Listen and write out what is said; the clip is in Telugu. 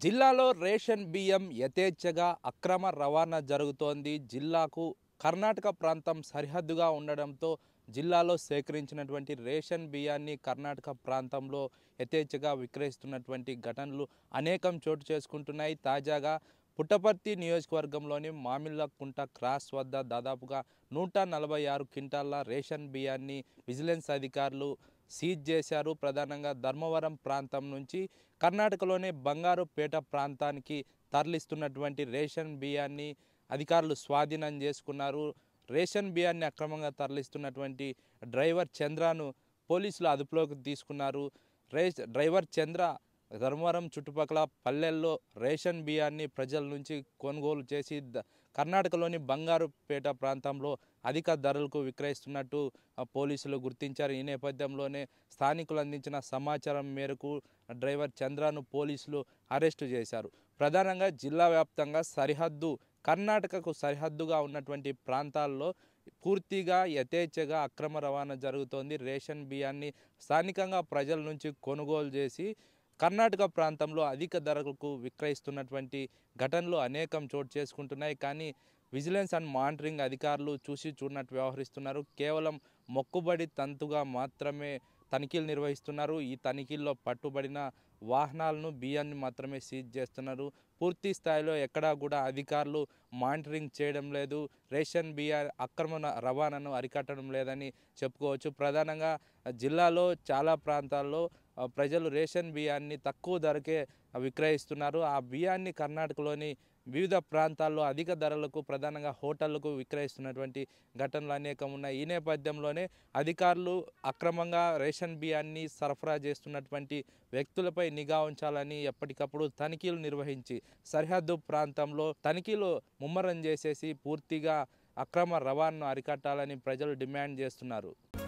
జిల్లాలో రేషన్ బియ్యం యథేచ్ఛగా అక్రమ రవాణా జరుగుతోంది జిల్లాకు కర్ణాటక ప్రాంతం సరిహద్దుగా ఉండడంతో జిల్లాలో సేకరించినటువంటి రేషన్ బియ్యాన్ని కర్ణాటక ప్రాంతంలో యథేచ్ఛగా విక్రయిస్తున్నటువంటి ఘటనలు అనేకం చోటు చేసుకుంటున్నాయి తాజాగా పుట్టపర్తి నియోజకవర్గంలోని మామిళ్ళకుంట క్రాస్ వద్ద దాదాపుగా నూట నలభై ఆరు క్వింటాల రేషన్ బియ్యాన్ని విజిలెన్స్ అధికారులు సీజ్ చేశారు ప్రధానంగా ధర్మవరం ప్రాంతం నుంచి కర్ణాటకలోని బంగారుపేట ప్రాంతానికి తరలిస్తున్నటువంటి రేషన్ బియ్యాన్ని అధికారులు స్వాధీనం చేసుకున్నారు రేషన్ బియ్యాన్ని అక్రమంగా తరలిస్తున్నటువంటి డ్రైవర్ చంద్రను పోలీసులు అదుపులోకి తీసుకున్నారు రే డ్రైవర్ చంద్ర ధర్మవరం చుట్టుపక్కల పల్లెల్లో రేషన్ బియ్యాన్ని ప్రజల నుంచి కొనుగోలు చేసి ద- కర్ణాటకలోని బంగారుపేట ప్రాంతంలో అధిక ధరలకు విక్రయిస్తున్నట్టు ఆ, పోలీసులు గుర్తించారు ఈ నేపథ్యంలోనే స్థానికులు అందించిన సమాచారం మేరకు డ్రైవర్ చంద్రను పోలీసులు అరెస్టు చేశారు ప్రధానంగా జిల్లా వ్యాప్తంగా సరిహద్దు కర్ణాటకకు సరిహద్దుగా ఉన్నటువంటి ప్రాంతాల్లో పూర్తిగా యథేచ్ఛగా అక్రమ రవాణా జరుగుతోంది రేషన్ బియ్యాన్ని స్థానికంగా ప్రజల నుంచి కొనుగోలు చేసి కర్ణాటక ప్రాంతంలో అధిక ధరలకు విక్రయిస్తున్నటువంటి ఘటనలు అనేకం చోటు చేసుకుంటున్నాయి కానీ విజిలెన్స్ అండ్ మానిటరింగ్ అధికారులు చూసి చూడనట్టు వ్యవహరిస్తున్నారు కేవలం మొక్కుబడి తంతుగా మాత్రమే తనిఖీలు నిర్వహిస్తున్నారు ఈ తనిఖీల్లో పట్టుబడిన వాహనాలను బియ్యాన్ని మాత్రమే సీజ్ చేస్తున్నారు పూర్తి స్థాయిలో ఎక్కడా కూడా అధికారులు మానిటరింగ్ చేయడం లేదు రేషన్ బియ్య అక్రమ రవాణాను అరికట్టడం లేదని చెప్పుకోవచ్చు ప్రధానంగా జిల్లాలో చాలా ప్రాంతాల్లో ఆ, ప్రజలు రేషన్ బియ్యాన్ని తక్కువ ధరకే విక్రయిస్తున్నారు ఆ బియ్యాన్ని కర్ణాటకలోని వివిధ ప్రాంతాల్లో అధిక ధరలకు ప్రధానంగా హోటళ్లకు విక్రయిస్తున్నటువంటి ఘటనలు అనేకం ఉన్నాయి ఈ నేపథ్యంలోనే అధికారులు అక్రమంగా రేషన్ బియ్యాన్ని సరఫరా చేస్తున్నటువంటి వ్యక్తులపై నిఘా ఉంచాలని ఎప్పటికప్పుడు తనిఖీలు నిర్వహించి సరిహద్దు ప్రాంతంలో తనిఖీలు ముమ్మరం చేసేసి పూర్తిగా అక్రమ రవాణాను అరికట్టాలని ప్రజలు డిమాండ్ చేస్తున్నారు